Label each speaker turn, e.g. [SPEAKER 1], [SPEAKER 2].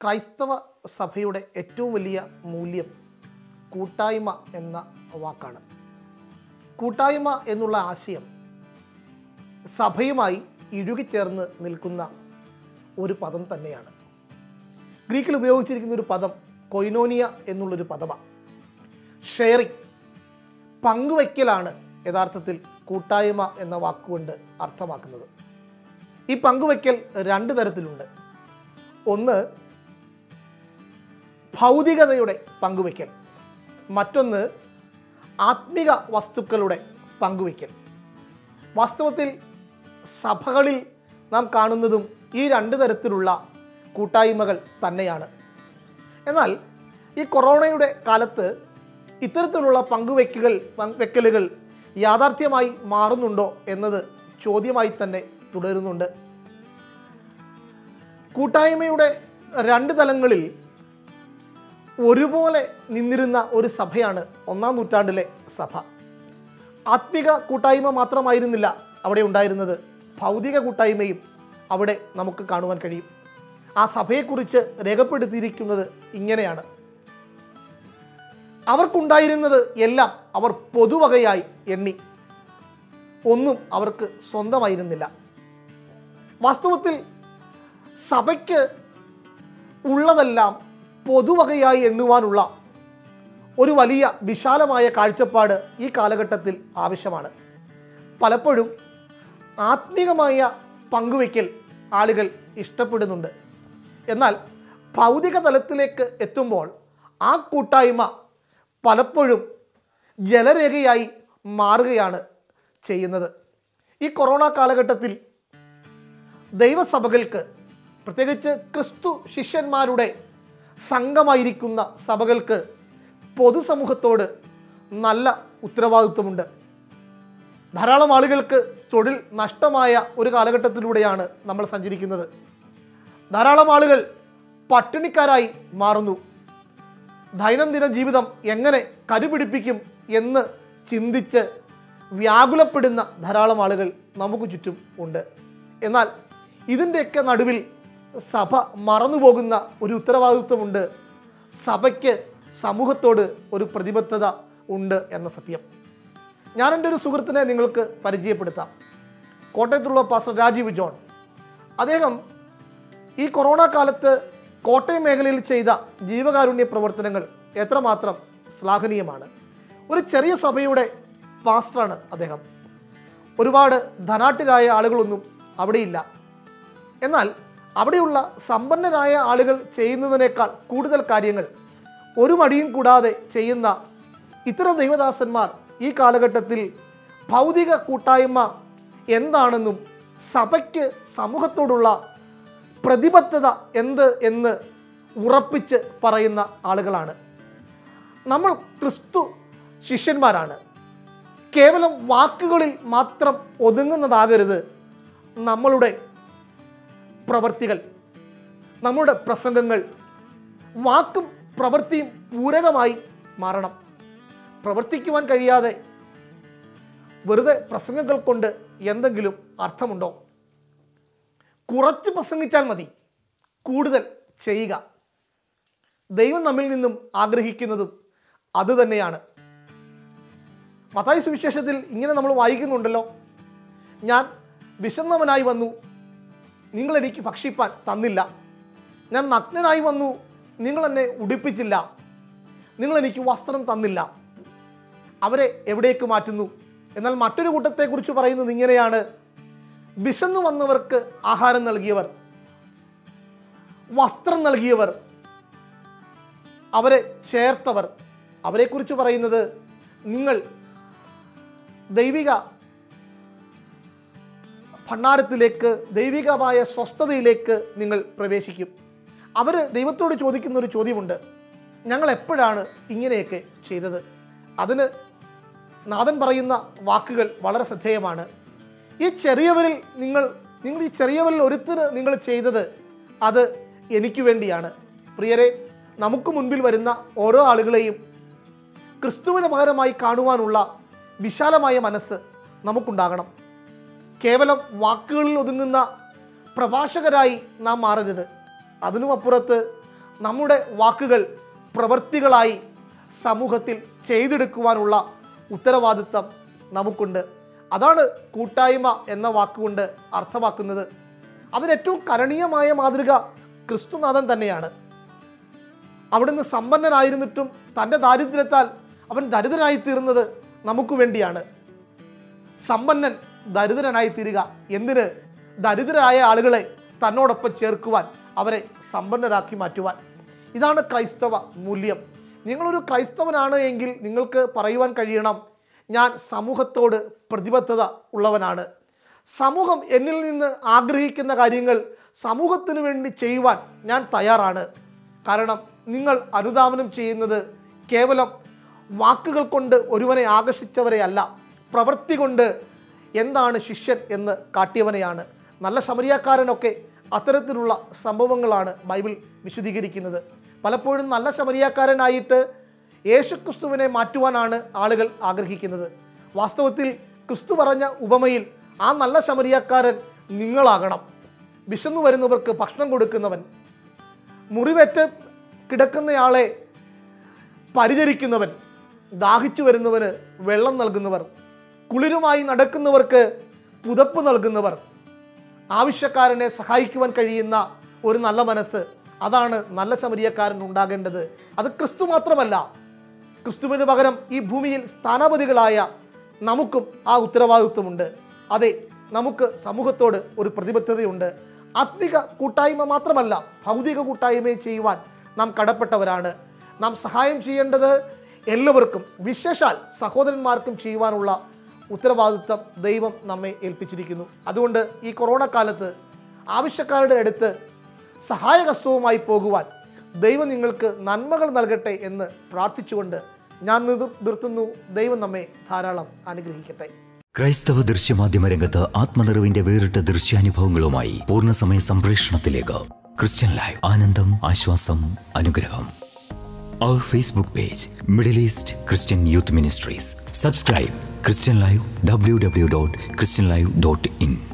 [SPEAKER 1] ക്രൈസ്തവ സഭയുടെ ഏറ്റവും വലിയ മൂല്യം കൂട്ടായ്മ എന്ന വാക്കാണ് കൂട്ടായ്മ എന്നുള്ള ആശയം സഭയുമായി ഇഴുകിച്ചേർന്ന് നിൽക്കുന്ന ഒരു പദം തന്നെയാണ് ഗ്രീക്കിൽ ഉപയോഗിച്ചിരിക്കുന്ന ഒരു പദം കൊയിനോനിയ എന്നുള്ളൊരു പദമാണ് ഷെയറിങ് പങ്കുവയ്ക്കലാണ് യഥാർത്ഥത്തിൽ കൂട്ടായ്മ എന്ന വാക്കുകൊണ്ട് അർത്ഥമാക്കുന്നത് ഈ പങ്കുവയ്ക്കൽ രണ്ട് തരത്തിലുണ്ട് ഒന്ന് ഭൗതികതയുടെ പങ്കുവയ്ക്കൽ മറ്റൊന്ന് ആത്മിക വസ്തുക്കളുടെ പങ്കുവയ്ക്കൽ വാസ്തവത്തിൽ സഭകളിൽ നാം കാണുന്നതും ഈ രണ്ട് തരത്തിലുള്ള കൂട്ടായ്മകൾ തന്നെയാണ് എന്നാൽ ഈ കൊറോണയുടെ കാലത്ത് ഇത്തരത്തിലുള്ള പങ്കുവയ്ക്കൽ വെക്കലുകൾ യാഥാർത്ഥ്യമായി മാറുന്നുണ്ടോ എന്നത് ചോദ്യമായി തന്നെ തുടരുന്നുണ്ട് കൂട്ടായ്മയുടെ രണ്ട് തലങ്ങളിൽ ഒരുപോലെ നിന്നിരുന്ന ഒരു സഭയാണ് ഒന്നാം നൂറ്റാണ്ടിലെ സഭ ആത്മിക കൂട്ടായ്മ മാത്രമായിരുന്നില്ല അവിടെ ഉണ്ടായിരുന്നത് ഭൗതിക കൂട്ടായ്മയും അവിടെ നമുക്ക് കാണുവാൻ കഴിയും ആ സഭയെക്കുറിച്ച് രേഖപ്പെടുത്തിയിരിക്കുന്നത് ഇങ്ങനെയാണ് അവർക്കുണ്ടായിരുന്നത് എല്ലാം അവർ പൊതുവകയായി എണ്ണി ഒന്നും അവർക്ക് സ്വന്തമായിരുന്നില്ല വാസ്തവത്തിൽ സഭയ്ക്ക് ഉള്ളതെല്ലാം പൊതുവകയായി എണ്ണുവാനുള്ള ഒരു വലിയ വിശാലമായ കാഴ്ചപ്പാട് ഈ കാലഘട്ടത്തിൽ ആവശ്യമാണ് പലപ്പോഴും ആത്മീകമായ പങ്കുവയ്ക്കൽ ആളുകൾ ഇഷ്ടപ്പെടുന്നുണ്ട് എന്നാൽ ഭൗതിക തലത്തിലേക്ക് എത്തുമ്പോൾ ആ കൂട്ടായ്മ പലപ്പോഴും ജലരേഖയായി മാറുകയാണ് ചെയ്യുന്നത് ഈ കൊറോണ കാലഘട്ടത്തിൽ ദൈവസഭകൾക്ക് പ്രത്യേകിച്ച് ക്രിസ്തു ശിഷ്യന്മാരുടെ സംഘമായിരിക്കുന്ന സഭകൾക്ക് പൊതുസമൂഹത്തോട് നല്ല ഉത്തരവാദിത്വമുണ്ട് ധാരാളം ആളുകൾക്ക് തൊഴിൽ നഷ്ടമായ ഒരു കാലഘട്ടത്തിലൂടെയാണ് നമ്മൾ സഞ്ചരിക്കുന്നത് ധാരാളം ആളുകൾ പട്ടിണിക്കാരായി മാറുന്നു ദൈനംദിന ജീവിതം എങ്ങനെ കരുപിടിപ്പിക്കും എന്ന് ചിന്തിച്ച് വ്യാകുലപ്പെടുന്ന ധാരാളം ആളുകൾ നമുക്ക് ചുറ്റും ഉണ്ട് എന്നാൽ ഇതിൻ്റെയൊക്കെ നടുവിൽ സഭ മറന്നുപോകുന്ന ഒരു ഉത്തരവാദിത്വമുണ്ട് സഭയ്ക്ക് സമൂഹത്തോട് ഒരു പ്രതിബദ്ധത ഉണ്ട് എന്ന സത്യം ഞാൻ എൻ്റെ ഒരു സുഹൃത്തിനെ നിങ്ങൾക്ക് പരിചയപ്പെടുത്താം കോട്ടയത്തുള്ള പാസ്റ്റർ രാജീവ് ജോൺ അദ്ദേഹം ഈ കൊറോണ കാലത്ത് കോട്ടയം മേഖലയിൽ ചെയ്ത ജീവകാരുണ്യ പ്രവർത്തനങ്ങൾ എത്രമാത്രം ശ്ലാഘനീയമാണ് ഒരു ചെറിയ സഭയുടെ പാസ്റ്ററാണ് അദ്ദേഹം ഒരുപാട് ധനാട്ടിലായ ആളുകളൊന്നും അവിടെയില്ല എന്നാൽ അവിടെയുള്ള സമ്പന്നരായ ആളുകൾ ചെയ്യുന്നതിനേക്കാൾ കൂടുതൽ കാര്യങ്ങൾ ഒരു മടിയും കൂടാതെ ചെയ്യുന്ന ഇത്തരം ദൈവദാസന്മാർ ഈ കാലഘട്ടത്തിൽ ഭൗതിക കൂട്ടായ്മ എന്താണെന്നും സഭയ്ക്ക് സമൂഹത്തോടുള്ള പ്രതിബദ്ധത എന്ത് എന്ന് ഉറപ്പിച്ച് പറയുന്ന ആളുകളാണ് നമ്മൾ ക്രിസ്തു ശിഷ്യന്മാരാണ് കേവലം വാക്കുകളിൽ മാത്രം ഒതുങ്ങുന്നതാകരുത് നമ്മളുടെ പ്രവർത്തികൾ നമ്മുടെ പ്രസംഗങ്ങൾ വാക്കും പ്രവൃത്തിയും പൂരകമായി മാറണം പ്രവർത്തിക്കുവാൻ കഴിയാതെ വെറുതെ പ്രസംഗങ്ങൾ കൊണ്ട് എന്തെങ്കിലും അർത്ഥമുണ്ടോ കുറച്ച് പ്രസംഗിച്ചാൽ മതി കൂടുതൽ ചെയ്യുക ദൈവം നമ്മിൽ നിന്നും ആഗ്രഹിക്കുന്നതും അതുതന്നെയാണ് മത്തായി സുവിശേഷത്തിൽ ഇങ്ങനെ നമ്മൾ വായിക്കുന്നുണ്ടല്ലോ ഞാൻ വിശന്നവനായി വന്നു നിങ്ങൾ എനിക്ക് ഭക്ഷിപ്പാൻ തന്നില്ല ഞാൻ നഗ്നനായി വന്നു നിങ്ങൾ എന്നെ ഉടുപ്പിച്ചില്ല നിങ്ങൾ എനിക്ക് വസ്ത്രം തന്നില്ല അവരെ എവിടേക്ക് മാറ്റുന്നു എന്നാൽ മറ്റൊരു കൂട്ടത്തെക്കുറിച്ച് പറയുന്നത് ഇങ്ങനെയാണ് വിശന്നു വന്നവർക്ക് ആഹാരം നൽകിയവർ വസ്ത്രം നൽകിയവർ അവരെ ചേർത്തവർ അവരെക്കുറിച്ച് പറയുന്നത് നിങ്ങൾ ദൈവിക ഭണ്ഡാരത്തിലേക്ക് ദൈവികമായ സ്വസ്ഥതയിലേക്ക് നിങ്ങൾ പ്രവേശിക്കും അവർ ദൈവത്തോട് ചോദിക്കുന്ന ഒരു ചോദ്യമുണ്ട് ഞങ്ങൾ എപ്പോഴാണ് ഇങ്ങനെയൊക്കെ ചെയ്തത് അതിന് നാഥൻ പറയുന്ന വാക്കുകൾ വളരെ ശ്രദ്ധേയമാണ് ഈ ചെറിയവരിൽ നിങ്ങൾ നിങ്ങൾ ഈ ചെറിയവരിൽ ഒരുത്തിന് നിങ്ങൾ ചെയ്തത് അത് എനിക്ക് വേണ്ടിയാണ് പ്രിയരെ നമുക്ക് മുൻപിൽ വരുന്ന ഓരോ ആളുകളെയും ക്രിസ്തുവിന് പകരമായി കാണുവാനുള്ള വിശാലമായ മനസ്സ് നമുക്കുണ്ടാകണം കേവലം വാക്കുകളിൽ ഒതുങ്ങുന്ന പ്രഭാഷകരായി നാം മാറരുത് അതിനുമപ്പുറത്ത് നമ്മുടെ വാക്കുകൾ പ്രവൃത്തികളായി സമൂഹത്തിൽ ചെയ്തെടുക്കുവാനുള്ള ഉത്തരവാദിത്തം നമുക്കുണ്ട് അതാണ് കൂട്ടായ്മ എന്ന വാക്കുകൊണ്ട് അർത്ഥമാക്കുന്നത് അതിന് ഏറ്റവും കരണീയമായ മാതൃക ക്രിസ്തുനാഥൻ തന്നെയാണ് അവിടുന്ന് സമ്പന്നനായിരുന്നിട്ടും തൻ്റെ ദാരിദ്ര്യത്താൽ അവൻ ദരിദ്രനായി തീർന്നത് നമുക്ക് വേണ്ടിയാണ് സമ്പന്നൻ ദരിദ്രനായി തീരുക എന്തിന് ദരിദ്രരായ ആളുകളെ തന്നോടൊപ്പം ചേർക്കുവാൻ അവരെ സമ്പന്നരാക്കി മാറ്റുവാൻ ഇതാണ് ക്രൈസ്തവ മൂല്യം നിങ്ങളൊരു ക്രൈസ്തവനാണ് എങ്കിൽ നിങ്ങൾക്ക് പറയുവാൻ കഴിയണം ഞാൻ സമൂഹത്തോട് പ്രതിബദ്ധത ഉള്ളവനാണ് സമൂഹം എന്നിൽ നിന്ന് ആഗ്രഹിക്കുന്ന കാര്യങ്ങൾ സമൂഹത്തിന് വേണ്ടി ചെയ്യുവാൻ ഞാൻ തയ്യാറാണ് കാരണം നിങ്ങൾ അനുധാവനം ചെയ്യുന്നത് കേവലം വാക്കുകൾ കൊണ്ട് ഒരുവനെ ആകർഷിച്ചവരെയല്ല പ്രവൃത്തി കൊണ്ട് എന്താണ് ശിഷ്യൻ എന്ന് കാട്ടിയവനെയാണ് നല്ല ശമരിയാക്കാരനൊക്കെ അത്തരത്തിലുള്ള സംഭവങ്ങളാണ് ബൈബിൾ വിശദീകരിക്കുന്നത് പലപ്പോഴും നല്ല ശമരിയാക്കാരനായിട്ട് യേശുക്രിസ്തുവിനെ മാറ്റുവാനാണ് ആളുകൾ ആഗ്രഹിക്കുന്നത് വാസ്തവത്തിൽ ക്രിസ്തു പറഞ്ഞ ഉപമയിൽ ആ നല്ല ശമരിയാക്കാരൻ നിങ്ങളാകണം വിശന്നു വരുന്നവർക്ക് ഭക്ഷണം കൊടുക്കുന്നവൻ മുറിവേറ്റ് കിടക്കുന്നയാളെ പരിചരിക്കുന്നവൻ ദാഹിച്ചു വരുന്നവന് വെള്ളം നൽകുന്നവർ കുളിരുമായി നടക്കുന്നവർക്ക് പുതപ്പ് നൽകുന്നവർ ആവശ്യക്കാരനെ സഹായിക്കുവാൻ കഴിയുന്ന ഒരു നല്ല മനസ്സ് അതാണ് നല്ല ശമരിയക്കാരൻ ഉണ്ടാകേണ്ടത് അത് ക്രിസ്തു മാത്രമല്ല ക്രിസ്തുവിന് പകരം ഈ ഭൂമിയിൽ സ്ഥാനാപതികളായ നമുക്കും ആ ഉത്തരവാദിത്വമുണ്ട് അതെ നമുക്ക് സമൂഹത്തോട് ഒരു പ്രതിബദ്ധതയുണ്ട് ആത്മിക കൂട്ടായ്മ മാത്രമല്ല ഭൗതിക കൂട്ടായ്മയും ചെയ്യുവാൻ നാം കടപ്പെട്ടവരാണ് നാം സഹായം ചെയ്യേണ്ടത് എല്ലാവർക്കും വിശേഷാൽ സഹോദരന്മാർക്കും ചെയ്യുവാനുള്ള ഉത്തരവാദിത്വം ദൈവം നമ്മെ ഏൽപ്പിച്ചിരിക്കുന്നു അതുകൊണ്ട് ഈ കൊറോണ കാലത്ത് ആവശ്യക്കാരുടെ അടുത്ത് സഹായഹസ്തവുമായി പോകുവാൻ ദൈവം നിങ്ങൾക്ക് നന്മകൾ നൽകട്ടെ എന്ന് പ്രാർത്ഥിച്ചുകൊണ്ട് ഞാൻ നിർ- നിർത്തുന്നു ദൈവം നമ്മെ ധാരാളം അനുഗ്രഹിക്കട്ടെ
[SPEAKER 2] ക്രൈസ്തവ ദൃശ്യമാധ്യമ രംഗത്ത് ആത്മനിറവിന്റെ വേറിട്ട ദൃശ്യാനുഭവങ്ങളുമായി പൂർണ്ണസമയ സംപ്രേഷണത്തിലേക്ക് ക്രിസ്ത്യൻ ലൈവ് ആനന്ദം ആശ്വാസം അനുഗ്രഹം അവർ Facebook page Middle East Christian Youth Ministries subscribe Christian live W W dot Christian live dot in